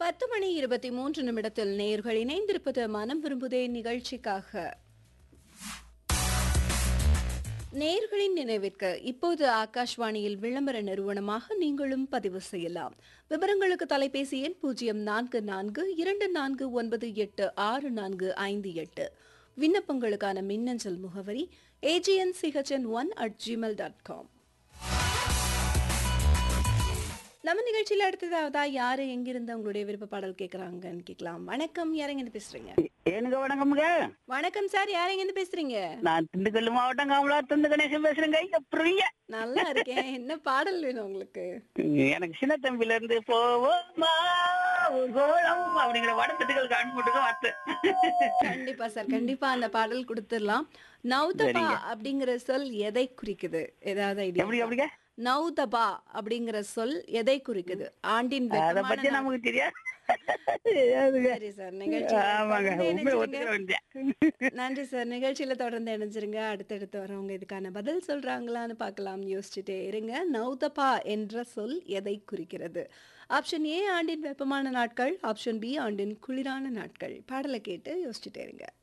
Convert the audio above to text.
பத்து மணி இருபத்தி மூன்று நிமிடத்தில் நேர்கள் இணைந்திருப்பது மனம் விரும்புதே நிகழ்ச்சிக்காக நேர்களின் நினைவிற்கு இப்போது ஆகாஷ்வாணியில் விளம்பர நிறுவனமாக நீங்களும் பதிவு செய்யலாம் விவரங்களுக்கு தொலைபேசி எண் பூஜ்ஜியம் நான்கு நான்கு இரண்டு நான்கு ஒன்பது எட்டு ஆறு நான்கு ஐந்து எட்டு விண்ணப்பங்களுக்கான மின்னஞ்சல் முகவரி A G N C H N one at Gmail dot com நம்ம நிகழ்ச்சியில அடுத்ததாவதா யாரு எங்கிருந்து உங்களுடைய விருப்ப பாடல் கேக்குறாங்கன்னு கேட்கலாம் வணக்கம் யாரெங்க இருந்து பேசுறீங்க ஏனுங்க வணக்கமுங்க வணக்கம் சார் யாரெங்க இருந்து பேசுறீங்க நான் திண்டுக்கல் மாவட்டம் காமலா திண்டு கணேசன் பேசுறேங்க எப்படிங்க நல்லா இருக்கேன் என்ன பாடல் வேணும் உங்களுக்கு எனக்கு சின்ன தம்பில இருந்து போவோமா ஒரு கோலம் அப்படிங்கிற வடத்தட்டுகள் காண்பட்டுக்க வார்த்தை கண்டிப்பா சார் கண்டிப்பா அந்த பாடல் கொடுத்துடலாம் நௌதபா சரிங்க. அப்படிங்கிற சொல் எதை குறிக்குது ஏதாவது ஐடியா எப்படி அப்படிங்க நௌதபா அப்படிங்கிற சொல் எதை குறிக்குது ஆண்டின் அத வெப்பமான பத்தி நாள். நமக்கு தெரியாது அதுங்க. சரி சார் நிகழ்ச்சி ஆமாங்க உண்மை ஒத்துக்க வேண்டிய நன்றி சார் நிகழ்ச்சியில தொடர்ந்து இணைஞ்சிருங்க அடுத்தடுத்து வரவங்க இதுக்கான பதில் சொல்றாங்களான்னு பார்க்கலாம் யோசிச்சுட்டே இருங்க நௌதபா என்ற சொல் எதை குறிக்கிறது ஆப்ஷன் ஏ ஆண்டின் வெப்பமான நாட்கள் ஆப்ஷன் பி ஆண்டின் குளிரான நாட்கள் பாடலை கேட்டு யோசிச்சுட்டே இருங்க